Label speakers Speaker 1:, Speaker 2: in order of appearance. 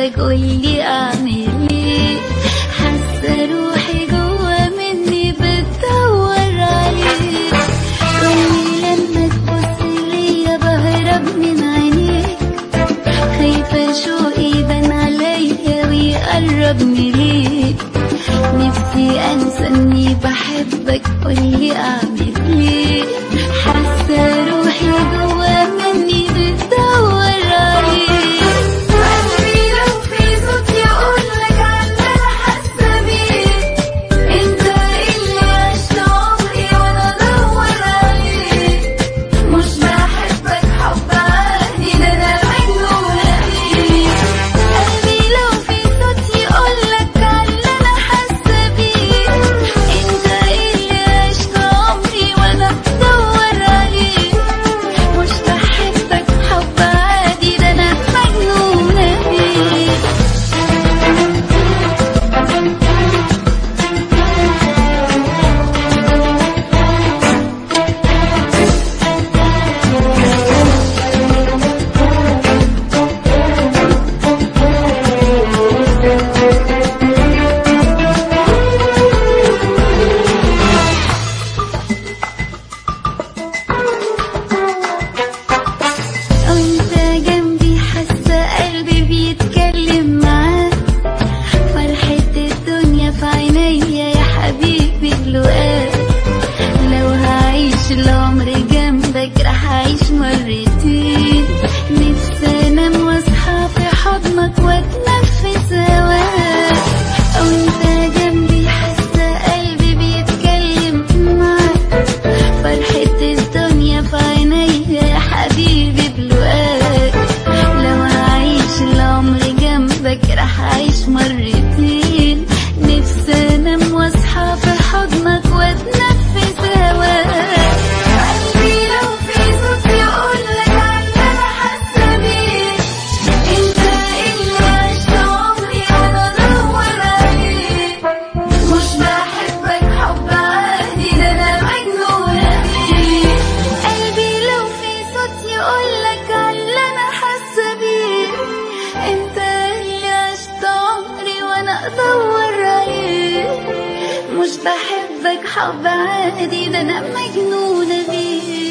Speaker 1: بحبك قولي اعمل ايه حاسه روحي جوا مني بتدور عليك كل لما تبص ليا بهرب من عينيك خايفه شوقي يبان عليا ويقربني ليك نفسي انسى اني بحبك قولي اعمل ايه حاسه روحي جوا مني بتدور عليك قلبي لو في صوت يقولك على اللي انا حاسه بيه انت اللي عشت عمري وانا ادور عليك مش بحبك حب عادي ده انا مجنونه بيك قلبي لو في صوت يقولك على اللي انا حاسه بيه انت اللي عشت عمري وانا ادور عليك مش بحبك حب عادي ده انا مجنونه بيك وانت جنبي حاسه قلبي بيتكلم معاك فرحة الدنيا في عينيا يا حبيبي اللقاء لو هعيش العمر جنبك رح اعيش مرتين نفسي انام واصحى في حضنك واتنفس هواك وانت جنبي حاسه قلبي بيتكلم معاك فرحة الدنيا في عينيا يا حبيبي بلقاك لو هعيش العمر جنبك رح أعيش مرتين نفسي أنام وأصحى في حضنك وأتنفس هواك قلبي لو في صوت يقولك على اللي أنا حاسة بيه أنت اللي عشت عمري وأنا أدور عليك مش بحبك حب عادي ده انا مجنونة بيك قلبي لو في صوت يقولك على اللي انا حاسة بيه انت اللي عشت عمري وانا ادور عليك مش بحبك حب عادي ده انا مجنونة بيك